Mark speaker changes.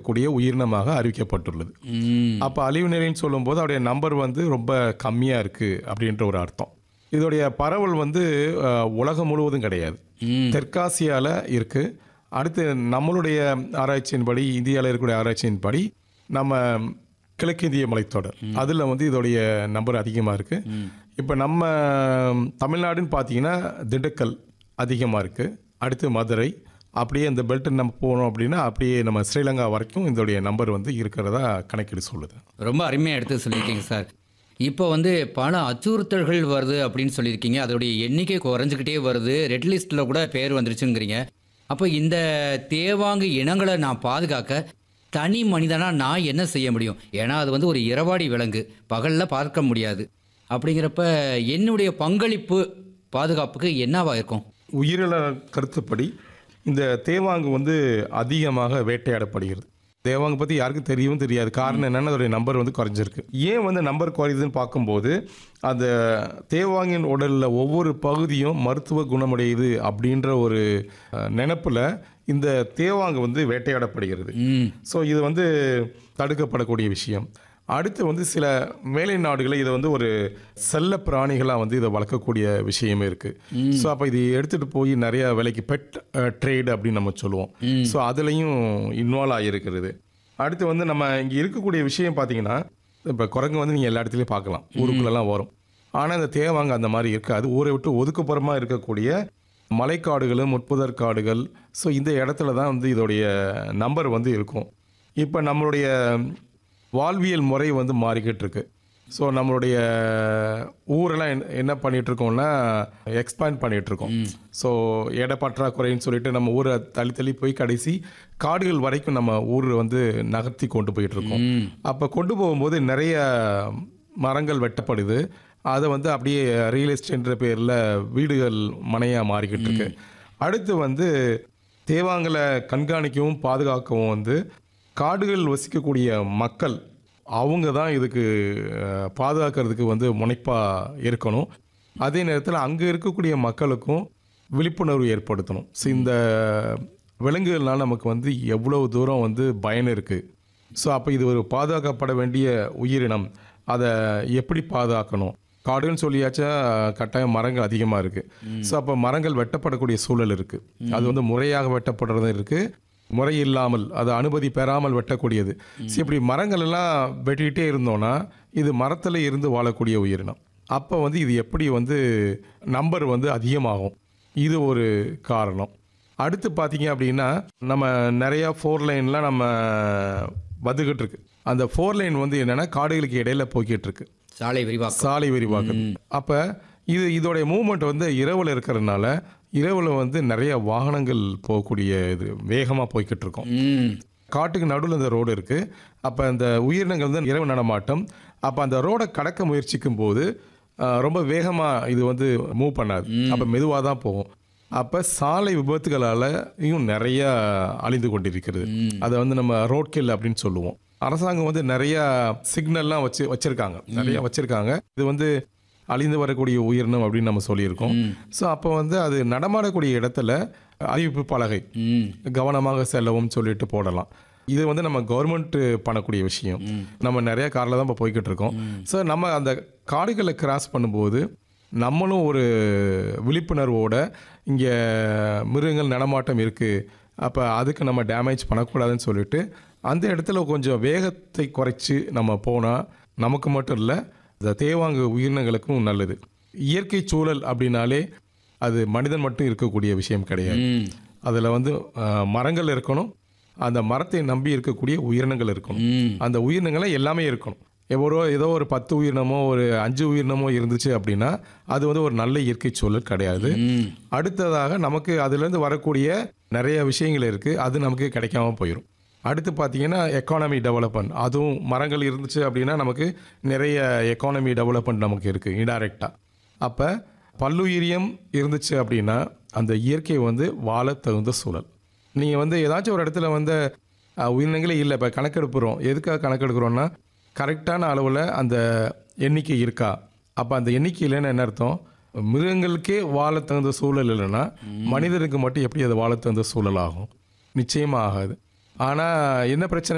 Speaker 1: இருக்கக்கூடிய உயிரினமாக அறிவிக்கப்பட்டுள்ளது
Speaker 2: ம்
Speaker 1: அப்போ அழிவு நிலைன்னு சொல்லும்போது அதோடைய நம்பர் வந்து ரொம்ப கம்மியாக இருக்குது அப்படின்ற ஒரு அர்த்தம் இதோடைய பரவல் வந்து அஹ், உலகம் முழுவதும் கிடையாது
Speaker 2: ம்
Speaker 1: தெற்காசியாவில் இருக்குது அடுத்து நம்மளுடைய ஆராய்ச்சியின்படி இந்தியாவில் இருக்கக்கூடிய ஆராய்ச்சியின்படி நம்ம கிழக்கிந்திய மலைத்தொடர் அதில் வந்து இதோடைய நம்பர் அதிகமாக இருக்குது இப்போ நம்ம தமிழ்நாடுன்னு பார்த்தீங்கன்னா திண்டுக்கல் அதிகமாக இருக்குது அடுத்து மதுரை அப்படியே இந்த பெல்ட் நம்ம போனோம் அப்படின்னா அப்படியே நம்ம ஸ்ரீலங்கா வரைக்கும் இதோடைய நம்பர் வந்து இருக்கிறதா கணக்கீடு சொல்லுது
Speaker 2: ரொம்ப அருமையாக எடுத்து சொல்லியிருக்கீங்க சார் இப்போ வந்து பல அச்சுறுத்தல்கள் வருது அப்படின்னு சொல்லியிருக்கீங்க அதோடைய எண்ணிக்கை குறைஞ்சிக்கிட்டே வருது ரெட் லிஸ்ட்டில் கூட பேர் வந்துருச்சுங்கிறீங்க அப்போ இந்த தேவாங்கு இனங்களை நான் பாதுகாக்க தனி மனிதனாக நான் என்ன செய்ய முடியும் ஏன்னா அது வந்து ஒரு இரவாடி விலங்கு பகலில் பார்க்க முடியாது அப்படிங்கிறப்ப என்னுடைய பங்களிப்பு பாதுகாப்புக்கு என்னவா இருக்கும்
Speaker 1: உயிரின கருத்துப்படி இந்த தேவாங்கு வந்து அதிகமாக வேட்டையாடப்படுகிறது தேவாங்கு பற்றி யாருக்கும் தெரியவும் தெரியாது காரணம் என்னன்னா அதோடைய நம்பர் வந்து குறைஞ்சிருக்கு ஏன் வந்து நம்பர் குறையுதுன்னு பார்க்கும்போது அந்த தேவாங்கின் உடலில் ஒவ்வொரு பகுதியும் மருத்துவ குணமுடையது அப்படின்ற ஒரு நினப்பில் இந்த தேவாங்கு வந்து வேட்டையாடப்படுகிறது
Speaker 2: ம்
Speaker 1: ஸோ இது வந்து தடுக்கப்படக்கூடிய விஷயம் அடுத்து வந்து சில மேலை நாடுகளில் இதை வந்து ஒரு செல்ல பிராணிகளாக வந்து இதை வளர்க்கக்கூடிய விஷயமே இருக்குது ஸோ அப்போ இது எடுத்துகிட்டு போய் நிறைய விலைக்கு பெட் ட்ரேட் அப்படின்னு நம்ம சொல்லுவோம் ஸோ அதுலேயும் இன்வால்வ் ஆகியிருக்கிறது அடுத்து வந்து நம்ம இங்கே இருக்கக்கூடிய விஷயம் பார்த்தீங்கன்னா இப்போ குரங்கு வந்து நீங்கள் எல்லா இடத்துலையும் பார்க்கலாம் ஊருக்குள்ளெல்லாம் வரும் ஆனால் இந்த தேவாங்க அந்த மாதிரி இருக்காது ஊரை விட்டு ஒதுக்குப்புறமா இருக்கக்கூடிய மலைக்காடுகளும் முட்புதர் காடுகள் ஸோ இந்த இடத்துல தான் வந்து இதோடைய நம்பர் வந்து இருக்கும் இப்போ நம்மளுடைய வாழ்வியல் முறை வந்து மாறிக்கிட்டு இருக்கு ஸோ நம்மளுடைய ஊரெல்லாம் என்ன- என்ன பண்ணிட்டு இருக்கோம்னா எக்ஸ்பேண்ட் பண்ணிட்டு இருக்கோம் ஸோ இட பற்றாக்குறைன்னு சொல்லிட்டு நம்ம ஊரை தள்ளி தள்ளி போய் கடைசி காடுகள் வரைக்கும் நம்ம ஊர் வந்து நகர்த்தி கொண்டு போயிட்டு இருக்கோம் அப்போ கொண்டு போகும்போது நிறைய மரங்கள் வெட்டப்படுது அதை வந்து அப்படியே ரியல் எஸ்டேட்ன்ற பேரில் வீடுகள் மனையாக மாறிக்கிட்டு இருக்கு அடுத்து வந்து தேவாங்களை கண்காணிக்கவும் பாதுகாக்கவும் வந்து காடுகள் வசிக்கக்கூடிய மக்கள் அவங்க தான் இதுக்கு அஹ், பாதுகாக்கிறதுக்கு வந்து முனைப்பாக இருக்கணும் அதே நேரத்தில் அங்கே இருக்கக்கூடிய மக்களுக்கும் விழிப்புணர்வு ஏற்படுத்தணும் ஸோ இந்த விலங்குகள்னால நமக்கு வந்து எவ்வளவு தூரம் வந்து பயன் இருக்குது ஸோ அப்போ இது ஒரு பாதுகாக்கப்பட வேண்டிய உயிரினம் அதை எப்படி பாதுகாக்கணும் காடுன்னு சொல்லியாச்சா கட்டாயம் மரங்கள் அதிகமாக இருக்குது ஸோ அப்போ மரங்கள் வெட்டப்படக்கூடிய சூழல் இருக்குது அது வந்து முறையாக வெட்டப்படுறதும் இருக்குது முறை இல்லாமல் அது அனுமதி பெறாமல் வெட்டக்கூடியது ஸோ இப்படி மரங்கள் எல்லாம் வெட்டிக்கிட்டே இருந்தோம்னா இது மரத்தில் இருந்து வாழக்கூடிய உயிரினம் அப்போ வந்து இது எப்படி வந்து நம்பர் வந்து அதிகமாகும் இது ஒரு காரணம் அடுத்து பார்த்தீங்க அப்படின்னா நம்ம நிறையா ஃபோர் லைன்லாம் நம்ம வந்துக்கிட்டு இருக்கு அந்த ஃபோர் லைன் வந்து என்னன்னா காடுகளுக்கு இடையில போய்கிட்டு இருக்கு
Speaker 2: சாலை விரிவாக்கம்
Speaker 1: சாலை விரிவாக்கம் அப்போ இது இதோடைய மூவ்மெண்ட் வந்து இரவில் இருக்கிறதுனால இரவில் வந்து நிறைய வாகனங்கள் போகக்கூடிய இது வேகமாக போய்கிட்டு இருக்கோம்
Speaker 2: ம்
Speaker 1: காட்டுக்கு நடுவில் இந்த ரோடு இருக்குது அப்போ அந்த உயிரினங்கள் வந்து இரவு நடமாட்டம் அப்போ அந்த ரோடை கடக்க முயற்சிக்கும் போது ஆஹ், ரொம்ப வேகமாக இது வந்து மூவ் பண்ணாது அப்போ மெதுவாக தான் போகும் அப்போ சாலை விபத்துகளாலையும் நிறைய அழிந்து கொண்டிருக்கிறது அதை வந்து நம்ம ரோட் கில் அப்படின்னு சொல்லுவோம் அரசாங்கம் வந்து நிறைய சிக்னல்லாம் வச்சு வச்சிருக்காங்க நிறைய வச்சிருக்காங்க இது வந்து அழிந்து வரக்கூடிய உயிரினம் அப்படின்னு நம்ம சொல்லியிருக்கோம் ஸோ அப்போ வந்து அது நடமாடக்கூடிய இடத்துல அறிவிப்பு பலகை
Speaker 2: ம்
Speaker 1: கவனமாக செல்லவும் சொல்லிட்டு போடலாம் இது வந்து நம்ம கவர்மெண்ட் பண்ணக்கூடிய விஷயம் நம்ம நிறைய காரில் தான் இப்போ போய்கிட்டு இருக்கோம் ஸோ நம்ம அந்த காடுகளை கிராஸ் பண்ணும்போது நம்மளும் ஒரு விழிப்புணர்வோட இங்கே மிருகங்கள் நடமாட்டம் இருக்குது அப்போ அதுக்கு நம்ம டேமேஜ் பண்ணக்கூடாதுன்னு சொல்லிட்டு அந்த இடத்துல கொஞ்சம் வேகத்தை குறைச்சி நம்ம போனால் நமக்கு மட்டும் இல்லை இந்த தேவாங்கு உயிரினங்களுக்கும் நல்லது இயற்கை சூழல் அப்படின்னாலே அது மனிதன் மட்டும் இருக்கக்கூடிய விஷயம் கிடையாது
Speaker 2: ம்
Speaker 1: அதில் வந்து அஹ், மரங்கள் இருக்கணும் அந்த மரத்தை நம்பி இருக்கக்கூடிய உயிரினங்கள் இருக்கணும்
Speaker 2: ம்
Speaker 1: அந்த உயிரினங்களை எல்லாமே இருக்கணும் ஒரு ஏதோ ஒரு பத்து உயிரினமோ ஒரு அஞ்சு உயிரினமோ இருந்துச்சு அப்படின்னா அது வந்து ஒரு நல்ல இயற்கை சூழல் கிடையாது
Speaker 2: ம்
Speaker 1: அடுத்ததாக நமக்கு அதுலேருந்து வரக்கூடிய நிறைய விஷயங்கள் இருக்குது அது நமக்கு கிடைக்காம போயிடும் அடுத்து பார்த்தீங்கன்னா எக்கானமி டெவலப்மெண்ட் அதுவும் மரங்கள் இருந்துச்சு அப்படின்னா நமக்கு நிறைய எக்கானமி டெவலப்மெண்ட் நமக்கு இருக்குது இன்டைரக்டாக அப்போ பல்லுயிரியம் இருந்துச்சு அப்படின்னா அந்த இயற்கை வந்து வாழ தகுந்த சூழல் நீங்கள் வந்து ஏதாச்சும் ஒரு இடத்துல வந்து அஹ், உயிரினங்களே இல்லை இப்போ கணக்கெடுப்புறோம் எதுக்காக கணக்கெடுக்கிறோன்னா கரெக்டான அளவில் அந்த எண்ணிக்கை இருக்கா அப்போ அந்த எண்ணிக்கை இல்லைன்னா என்ன அர்த்தம் மிருகங்களுக்கே வாழ தகுந்த சூழல் இல்லைன்னா மனிதருக்கு மட்டும் எப்படி அது வாழ தகுந்த சூழல் ஆகும் நிச்சயமாக ஆகாது ஆனால் என்ன பிரச்சனை